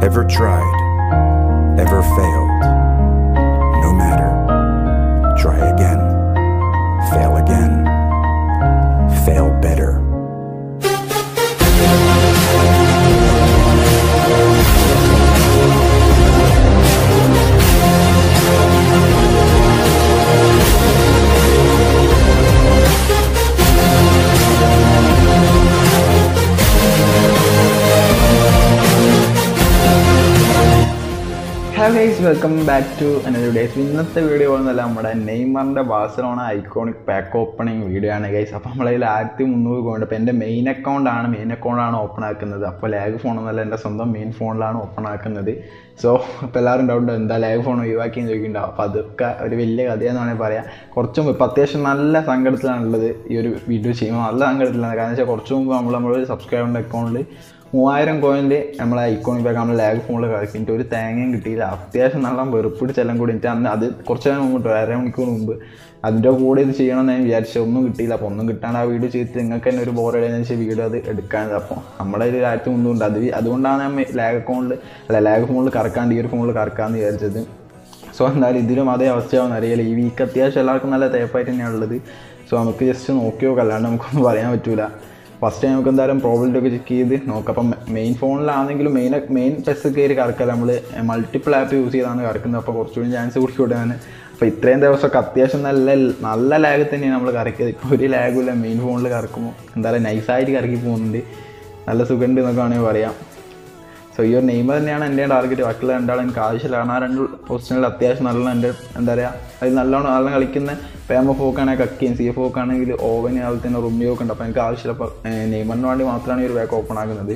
ever tried, ever failed. No matter. Try again. Fail again. Fail better. Hello guys welcome back to another days ഇന്നത്തെ video പോകുന്നതല്ല നമ്മുടെ നെയ്മറിൻ്റെ Barcelona iconic pack opening video ആണ് guys അപ്പോൾ നമ്മളതിൽ ആയിരത്തി മുന്നൂറ് കോയിൻ അപ്പോൾ എൻ്റെ മെയിൻ അക്കൗണ്ടാണ് മെയിൻ അക്കൗണ്ടാണ് ഓപ്പൺ ആക്കുന്നത് അപ്പോൾ ലാഗ് ഫോണൊന്നല്ല എൻ്റെ സ്വന്തം മെയിൻ ഫോണിലാണ് ഓപ്പൺ ആക്കുന്നത് സോ ഇപ്പോൾ എല്ലാവരും ഡൗട്ട് എന്താ ലാഗ് ഫോൺ ഒഴിവാക്കിയെന്ന് ചോദിക്കുന്നുണ്ടാവും അപ്പോൾ അതൊക്കെ ഒരു വലിയ കഥയെന്ന് വേണമെങ്കിൽ പറയാം കുറച്ച് മുമ്പ് ഇപ്പം അത്യാവശ്യം നല്ല സങ്കടത്തിലാണുള്ളത് ഈ ഒരു വീഡിയോ ചെയ്യുമ്പോൾ നല്ല സങ്കടത്തിലാണ് കാരണം വെച്ചാൽ കുറച്ച് മുമ്പ് നമ്മൾ നമ്മളൊരു സബ്സ്ക്രൈബറിൻ്റെ അക്കൗണ്ടിൽ മൂവായിരം കോയിൻ്റെ നമ്മളെ ഐക്കോണിക് ബാക്ക് നമ്മൾ ലാഗ് ഫോണിൽ കളിക്കും എനിക്ക് ഒരു തേങ്ങയും കിട്ടിയില്ല അത്യാവശ്യം നല്ല വെറുപ്പിടിച്ചെല്ലാം കൂടി എനിക്ക് അന്ന് അത് കുറച്ച് നേരം മുമ്പ് കേട്ടോ അര മണിക്കൂർ മുമ്പ് അതിൻ്റെ കൂടെ ഇത് ചെയ്യണമെന്ന് ഞാൻ വിചാരിച്ചു ഒന്നും കിട്ടിയില്ല അപ്പോൾ ഒന്നും കിട്ടാണ്ട് ആ വീഡിയോ ചെയ്തിട്ട് നിങ്ങൾക്ക് തന്നെ ഒരു ബോർ അടിയെന്ന് വെച്ചാൽ വീഡിയോ അത് എടുക്കാനത് അപ്പോൾ നമ്മുടെ ഒരു ആയിരത്തി മുന്നൂറുണ്ട് അത് അതുകൊണ്ടാണ് ഞാൻ ലാഗ് അക്കൗണ്ടിൽ അല്ല ലാഗ് ഫോണിൽ കറക്കാണ്ട് ഈ ഒരു ഫോണിൽ കറക്കാമെന്ന് വിചാരിച്ചത് സോ എന്തായാലും ഇതിലും അതേ അവസ്ഥയാവും അറിയില്ല ഈ വീക്ക് അത്യാവശ്യം എല്ലാവർക്കും നല്ല തേപ്പായിട്ട് തന്നെയാണ് ഉള്ളത് സോ നമുക്ക് ജസ്റ്റ് നോക്കി നോക്കാം അല്ലാണ്ട് നമുക്കൊന്നും പറയാൻ പറ്റൂല ഫസ്റ്റ് ടൈം നമുക്ക് എന്തായാലും പ്രോബിലിറ്റി ഒക്കെ ചെക്ക് ചെയ്ത് നോക്കാം അപ്പം മെയിൻ ഫോണിലാണെങ്കിലും മെയിൻ മെയിൻ പെസ് കയറി കറക്കല്ല നമ്മൾ മൾട്ടിപ്പിൾ ആപ്പ് യൂസ് ചെയ്താണ് കറക്കുന്നത് അപ്പോൾ കുറച്ചുകൂടി ചാൻസ് കൂടി കൂടാൻ അപ്പോൾ ഇത്രയും ദിവസമൊക്കെ അത്യാവശ്യം നല്ല നല്ല ലാഗ് തന്നെയാണ് നമ്മൾ കറക്കിയത് ഇപ്പോൾ ഒരു ലാഗുമില്ല മെയിൻ ഫോണിൽ കറക്കുമ്പോൾ എന്തായാലും നൈസായിട്ട് കറക്കി പോകുന്നുണ്ട് നല്ല സുഖമുണ്ട് എന്നൊക്കെ വേണമെങ്കിൽ പറയാം സോ ഈ ഒരു നെയ്മർ തന്നെയാണ് എൻ്റെ ടാർഗറ്റ് ബാക്കിയുള്ള രണ്ടാളും എനിക്ക് ആവശ്യമില്ല ആ രണ്ട് പൊസിഷനിൽ അത്യാവശ്യം നല്ല എൻ്റെ എന്താ പറയുക അത് നല്ലോണം നല്ല കളിക്കുന്ന പേമ ഫോക്കാണെങ്കിൽ കക്കിയും സി എഫ് ഫോക്കാണെങ്കിൽ ഓവൻ അതുപോലെ തന്നെ റുമിയോ ഒക്കെ ഉണ്ട് അപ്പോൾ എനിക്ക് ആവശ്യമില്ല അപ്പോൾ നെയ്മറിന് വേണ്ടി മാത്രമാണ് ഈ ഒരു ബാക്ക് ഓപ്പൺ ആക്കുന്നത്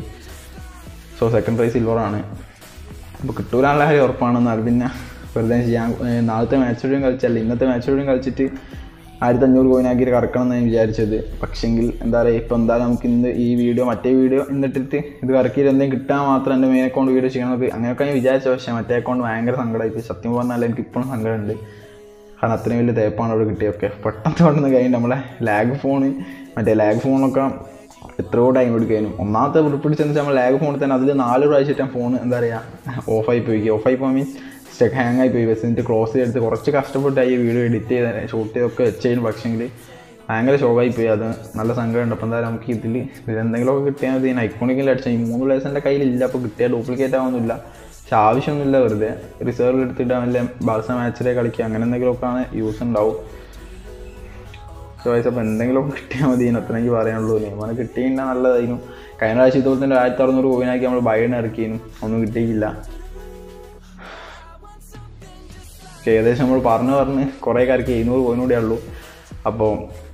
സോ സെക്കൻഡ് പ്രൈസ് സിൽവറാണ് അപ്പോൾ കിട്ടൂലാനുള്ള കാര്യം ഉറപ്പാണ് എന്നാൽ പിന്നെ വെറുതെ ചെയ്യാൻ നാളത്തെ മാച്ച് കൂടിയും കളിച്ചല്ല ഇന്നത്തെ മാച്ച് കൂടിയും കളിച്ചിട്ട് ആയിരത്തി അഞ്ഞൂറ് കോയിനാക്കി കറക്കണം എന്നാണ് വിചാരിച്ചത് പക്ഷെങ്കിൽ എന്താ പറയുക ഇപ്പോൾ എന്തായാലും നമുക്ക് ഇന്ന് ഈ വീഡിയോ മറ്റേ വീഡിയോ എന്നിട്ടിട്ട് ഇത് കറക്കിയിട്ട് എന്തെങ്കിലും കിട്ടാൻ മാത്രം എൻ്റെ മെയിൻ അക്കൗണ്ട് വീഡിയോ ചെയ്യണത് അങ്ങനെയൊക്കെ ഞാൻ വിചാരിച്ചു പക്ഷേ മറ്റേ അക്കൗണ്ട് ഭയങ്കര സങ്കടമായിട്ട് സത്യം പറഞ്ഞാൽ എനിക്ക് ഇപ്പോഴും സങ്കടമുണ്ട് കാരണം അത്രയും വലിയ തേപ്പാണ് അവിടെ കിട്ടിയൊക്കെ പെട്ടെന്ന് പെട്ടെന്ന് കഴിഞ്ഞ് നമ്മളെ ലാഗ് ഫോണ് മറ്റേ ലാഗ് ഫോണൊക്കെ എത്രയോ ടൈം എടുക്കാനും ഒന്നാമത്തെ പിടിച്ചെന്ന് വെച്ചാൽ നമ്മൾ ലാഗ് ഫോണിൽ തന്നെ അതിൽ നാല് പ്രാവശ്യമായിട്ട് ഫോൺ എന്താ പറയുക ഓഫായി പോയി ഓഫായി പോയി മീൻസ് സ്റ്റക്ക് ഹാങ് ആയി പോയി ബസ്സിൻ്റെ ക്ലോസ് ചെയ്തെടുത്ത് കുറച്ച് കഷ്ടപ്പെട്ടായി ഈ വീഡിയോ എഡിറ്റ് ചെയ്ത് ഷൂട്ട് ചെയ്തൊക്കെ വെച്ചതിന് പക്ഷേങ്കിൽ ഭയങ്കര ഷോക്കായി പോയി അത് നല്ല സങ്കടമുണ്ട് അപ്പോൾ എന്തായാലും നമുക്ക് ഇതിൽ ഇതെന്തെങ്കിലുമൊക്കെ കിട്ടിയാൽ മതി ഐക്കോണിക്കൽ അടിച്ചാൽ ഈ മൂന്ന് പ്ലേസ് എൻ്റെ കയ്യിലില്ല അപ്പോൾ കിട്ടിയാൽ ഡ്യൂപ്ലിക്കേറ്റ് ആവുന്നില്ല പക്ഷെ ആവശ്യമൊന്നുമില്ല വെറുതെ റിസർവ് എടുത്തിട്ട് വല്ല ബാൾസ മാച്ചിലെ കളിക്കുക അങ്ങനെ എന്തെങ്കിലുമൊക്കെയാണ് യൂസ് ഉണ്ടാവും സോ വയസ്സ് അപ്പോൾ എന്തെങ്കിലുമൊക്കെ കിട്ടിയാൽ മതി അത്ര എനിക്ക് പറയാനുള്ളൂ നിയമം കിട്ടിയിട്ടുണ്ടെങ്കിൽ നല്ലതായിരുന്നു കഴിഞ്ഞ പ്രാവശ്യം ഇതുപോലെ തന്നെ ആയിരത്തി അറുന്നൂറ് കോയിനാക്കി നമ്മൾ ബൈഡിന് ഇറക്കിയും ഒന്നും കിട്ടിയില്ല ഏകദേശം നമ്മൾ പറഞ്ഞു പറഞ്ഞ് കുറേ കാർക്ക് എഴുന്നൂറ് കോയിനൂടെ ഉള്ളൂ അപ്പോൾ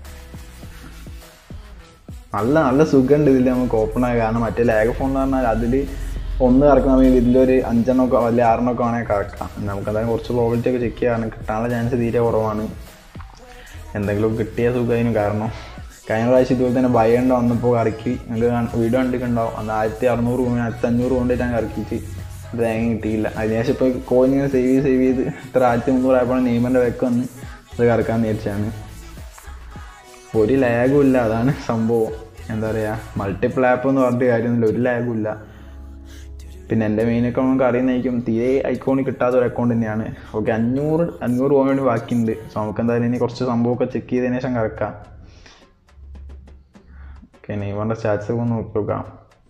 നല്ല നല്ല സുഖമുണ്ട് ഇതിൽ നമുക്ക് ഓപ്പൺ ആയ കാരണം മറ്റേ ലാഗ് ഫോൺ എന്ന് പറഞ്ഞാൽ അതിൽ ഒന്ന് കറക്കണമെങ്കിൽ ഇതിലൊരു അഞ്ചെണ്ണമൊക്കെ വലിയ ആറെണ്ണമൊക്കെ വേണമെങ്കിൽ കറക്കാം നമുക്ക് എന്തായാലും കുറച്ച് പ്രോബിലിറ്റി ഒക്കെ ചെക്ക് ചെയ്യാൻ കിട്ടാനുള്ള ചാൻസ് തീരെ കുറവാണ് എന്തെങ്കിലും കിട്ടിയ സുഖമായിരുന്നു കാരണം കഴിഞ്ഞ പ്രാവശ്യം ഇതുപോലെ തന്നെ ഭയണ്ട് വന്നപ്പോൾ കറക്കി നിങ്ങൾക്ക് വീഡിയോ കണ്ടിട്ടുണ്ടാവും അന്ന് ആയിരത്തി അറുന്നൂറ് കോയിൻ ആയിരത്തി അഞ്ഞൂറ് കൊണ്ടിട്ട് ഞാൻ കറക്കിയിട്ട് തേങ്ങ കിട്ടിയില്ല അതിനുശേഷം ഇപ്പോൾ കോയിൻ ഇങ്ങനെ സേവ് ചെയ്ത് സേവ് ചെയ്ത് ഇത്ര ആയിരത്തി മുന്നൂറ് ആയപ്പോൾ നെയ്മറിൻ്റെ വെക്ക് വന്ന് അത് കറക്കാൻ നേരിച്ചാണ് ഒരു ലാഗും ഇല്ല അതാണ് സംഭവം എന്താ പറയുക മൾട്ടിപ്പിൾ ആപ്പ് എന്ന് പറഞ്ഞിട്ട് കാര്യമൊന്നുമില്ല ഒരു ലാഗും ഇല്ല പിന്നെ എൻ്റെ മെയിൻ അക്കൗണ്ട് നമുക്ക് അറിയുന്നതായിരിക്കും തീരെ ഐക്കോണിൽ കിട്ടാത്ത ഒരു അക്കൗണ്ട് തന്നെയാണ് ഓക്കെ അഞ്ഞൂറ് അഞ്ഞൂറ് പോകാൻ വേണ്ടി ബാക്കിയുണ്ട് സോ നമുക്ക് എന്തായാലും ഇനി കുറച്ച് സംഭവമൊക്കെ ചെക്ക് ചെയ്തതിന് ശേഷം കറക്കാം ഓക്കെ നെയ്മറിൻ്റെ സ്റ്റാറ്റ്സ് ഒക്കെ ഒന്ന് നോക്കി നോക്കാം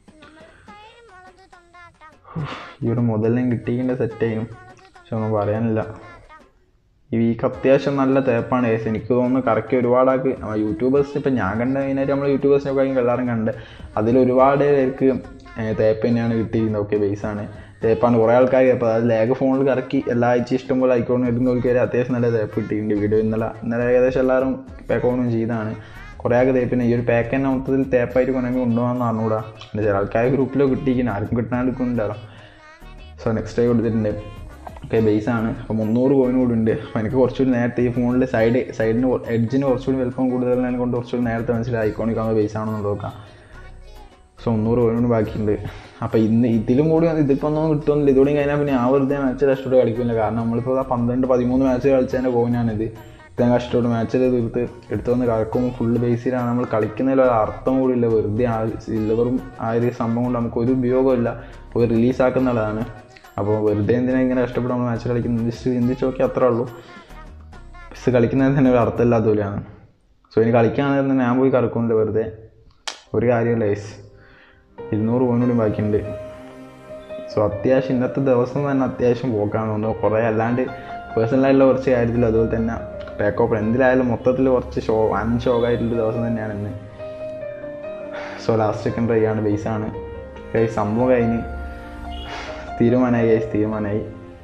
ഈ ഒരു മുതലും കിട്ടിയിട്ടുണ്ട് സെറ്റ് ചെയ്യും പക്ഷെ ഒന്നും പറയാനില്ല ഈ വീക്ക് അത്യാവശ്യം നല്ല തേപ്പാണ് കേസ് എനിക്ക് തോന്നുന്നു കറക്റ്റ് ഒരുപാടാക്ക് യൂട്യൂബേഴ്സ് ഇപ്പം ഞാൻ കണ്ട മെയിനായിട്ട് നമ്മൾ യൂട്യൂബേഴ്സിനൊക്കെ എല്ലാവരും കണ്ട് അതിൽ ഒരുപാട് പേർക്ക് തേപ്പ് തന്നെയാണ് കിട്ടിയിരുന്നത് ഓക്കെ ബേസാണ് തേപ്പാണ് കുറേ ആൾക്കാർ അപ്പോൾ അതായത് ലാഗ് ഫോണിൽ കറക്കി എല്ലാ ആഴ്ച ഇഷ്ടംപോലെ ഐക്കോൺ വരുന്നവർക്ക് അത്യാവശ്യം നല്ല തേപ്പ് കിട്ടിയിട്ടുണ്ട് വീഡിയോ ഇന്നലെ ഇന്നലെ ഏകദേശം എല്ലാവരും പേക്കോണും ചെയ്താണ് കുറേ ആൾക്ക് തേപ്പിന് ഈ ഒരു പാക്ക് തന്നെ മൊത്തത്തിൽ തേപ്പായിട്ട് കൊണ്ടെങ്കിൽ കൊണ്ടുപോകാമെന്ന് അറിഞ്ഞൂടാ പിന്നെ ചില ആൾക്കാർ ഗ്രൂപ്പിലോ കിട്ടിയിരിക്കുന്നത് ആർക്കും കിട്ടാണ്ട് എടുക്കുന്നുണ്ടല്ലോ സോ നെക്സ്റ്റ് ഡേ കൊടുത്തിട്ടുണ്ട് ഓക്കെ ബേസാണ് അപ്പോൾ മുന്നൂറ് കോയിൻ കൂടി ഉണ്ട് അപ്പോൾ എനിക്ക് കുറച്ചുകൂടി നേരത്തെ ഈ ഫോണിൽ സൈഡ് സൈഡിന് എഡ്ജിന് കുറച്ചുകൂടി വലുപ്പം കൂടുതലാണ് കൊണ്ട് കുറച്ചുകൂടി നേരത്തെ മനസ്സിലായി ഐക്കോണിക് ആകുമ്പോൾ ബേസ് ആണെന്ന് നോക്കാം സോ മുന്നൂറ് കോയിൻ കൂടി ബാക്കിയുണ്ട് അപ്പോൾ ഇന്ന് ഇതിലും കൂടി ഇതിപ്പോൾ ഒന്നും കിട്ടുന്നില്ല ഇതുകൂടി കഴിഞ്ഞാൽ പിന്നെ ആ വെറുതെ മാച്ച് രക്ഷപ്പെട്ട് കളിക്കില്ല കാരണം നമ്മളിപ്പോൾ ആ പന്ത്രണ്ട് പതിമൂന്ന് മാച്ച് കളിച്ചതിൻ്റെ കോയിനാണിത് ഇത്രയും കഷ്ടപ്പെട്ട് മാച്ചിൽ തീർത്ത് എടുത്തു വന്ന് കളിക്കുമ്പോൾ ഫുള്ള് ബേസിലാണ് നമ്മൾ കളിക്കുന്നതിൽ ഒരു അർത്ഥം കൂടിയില്ല വെറുതെ ആ സിൽവറും ആ ഒരു സംഭവം കൊണ്ട് നമുക്ക് ഒരു ഉപയോഗമില്ല പോയി റിലീസാക്കുന്നുള്ളതാണ് അപ്പോൾ വെറുതെ എന്തിനാ ഇങ്ങനെ കഷ്ടപ്പെട്ട് നമ്മൾ മാച്ച് കളിക്കുന്നത് ജസ്റ്റ് ചിന്തിച്ച് നോക്കി അത്രേ ഉള്ളൂ ബസ് കളിക്കുന്നതിന് തന്നെ ഒരു അർത്ഥമില്ലാത്ത പോലെയാണ് സോ ഇനി കളിക്കുകയാണെങ്കിൽ തന്നെ ഞാൻ പോയി കറക്കുന്നില്ല വെറുതെ ഒരു കാര്യമില്ല ഐസ് ഇരുന്നൂറ് പോയിന്റ് കൂടി ബാക്കിയുണ്ട് സോ അത്യാവശ്യം ഇന്നത്തെ ദിവസം തന്നെ അത്യാവശ്യം പോക്കാണ് തോന്നുന്നു കുറേ അല്ലാണ്ട് പേഴ്സണലായിട്ടുള്ള കുറച്ച് കാര്യത്തിൽ അതുപോലെ തന്നെ ടേക്ക് ഓഫ് എന്തിലായാലും മൊത്തത്തിൽ കുറച്ച് ഷോ വൻ ഷോക്കായിട്ടുള്ള ദിവസം തന്നെയാണ് ഇന്ന് സോ ലാസ്റ്റ് സെക്കൻഡ് ട്രൈ ആണ് ബേസാണ് കൈ സംഭവം കഴിഞ്ഞ് തീരുമാനമായി കൈസ് തീരുമാനമായി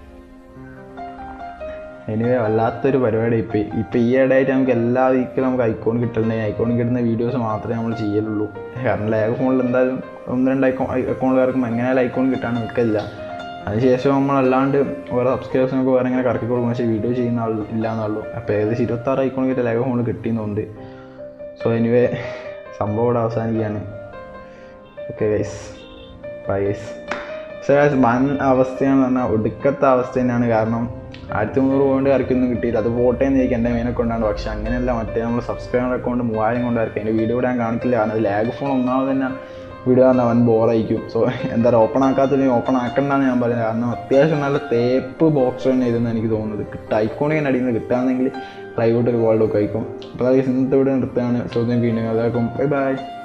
എനിവേ വല്ലാത്തൊരു പരിപാടി ഇപ്പം ഇപ്പം ഈ ഇടയായിട്ട് നമുക്ക് എല്ലാ വീക്കിലും നമുക്ക് ഐക്കോൺ കിട്ടുന്നുണ്ടെങ്കിൽ ഐക്കോൺ കിട്ടുന്ന വീഡിയോസ് മാത്രമേ നമ്മൾ ചെയ്യലുള്ളൂ കാരണം ലാഗ് ഫോണിൽ എന്തായാലും ഒന്ന് രണ്ട് ഐക്കോൺ അക്കൗണ്ടുകാർക്കും എങ്ങനെയായാലും ഐക്കോൺ കിട്ടാൻ നിൽക്കില്ല അതിനുശേഷം നമ്മളല്ലാണ്ട് വേറെ സബ്സ്ക്രൈബേഴ്സിനൊക്കെ വേറെ ഇങ്ങനെ കറക്കി കൊടുക്കും പക്ഷേ വീഡിയോ ചെയ്യുന്ന ആൾ ഇല്ല എന്നുള്ളൂ അപ്പോൾ ഏകദേശം ഇരുപത്താറ് ഐക്കോൺ കിട്ടിയ ലാഗ് ഫോണിൽ കിട്ടിയെന്നുണ്ട് സോ എനിവേ സംഭവം ഇവിടെ അവസാനിക്കുകയാണ് ഓക്കെ ഗൈസ് ബൈ ഗൈസ് പക്ഷേ ഗൈസ് വൻ അവസ്ഥയാണ് പറഞ്ഞാൽ ഒടുക്കത്തെ അവസ്ഥ തന്നെയാണ് കാരണം ആയിരത്തി മുന്നൂറ് പോയിന്റ് ആർക്കൊന്നും കിട്ടിയില്ല അത് പോട്ടെ എന്ന് ചോദിക്കും എൻ്റെ മെയിൻ അക്കൗണ്ടാണ് പക്ഷേ അങ്ങനെയല്ല മറ്റേ നമ്മൾ സബ്സ്ക്രൈബർ അക്കൗണ്ട് മൂവായിരം കൊണ്ട് ആർക്കും അതിൻ്റെ വീഡിയോ ഇടാൻ കാണിക്കില്ല കാരണം അത് ലാഗ് ഫോൺ ഒന്നാമത് തന്നെ വീഡിയോ പറഞ്ഞാൽ അവൻ ബോറായിരിക്കും സോ എന്താ പറയുക ഓപ്പൺ ആക്കാത്തില്ലെങ്കിൽ ഓപ്പൺ ആക്കണ്ടെന്ന് ഞാൻ പറയുന്നത് കാരണം അത്യാവശ്യം നല്ല തേപ്പ് ബോക്സ് തന്നെ ഇതെന്ന് എനിക്ക് തോന്നുന്നത് കിട്ടുക ഐക്കോണിങ്ങനെ അടിയിൽ നിന്ന് കിട്ടുകയാണെങ്കിൽ പ്രൈവറ്റ് ഒരു ഗോൾഡ് ഒക്കെ ആയിരിക്കും അപ്പോൾ അതായത് ഇന്നത്തെ ഇവിടെ നിർത്തുകയാണ് ചോദ്യം പിന്നെ അതാക്കും ബൈ ബൈ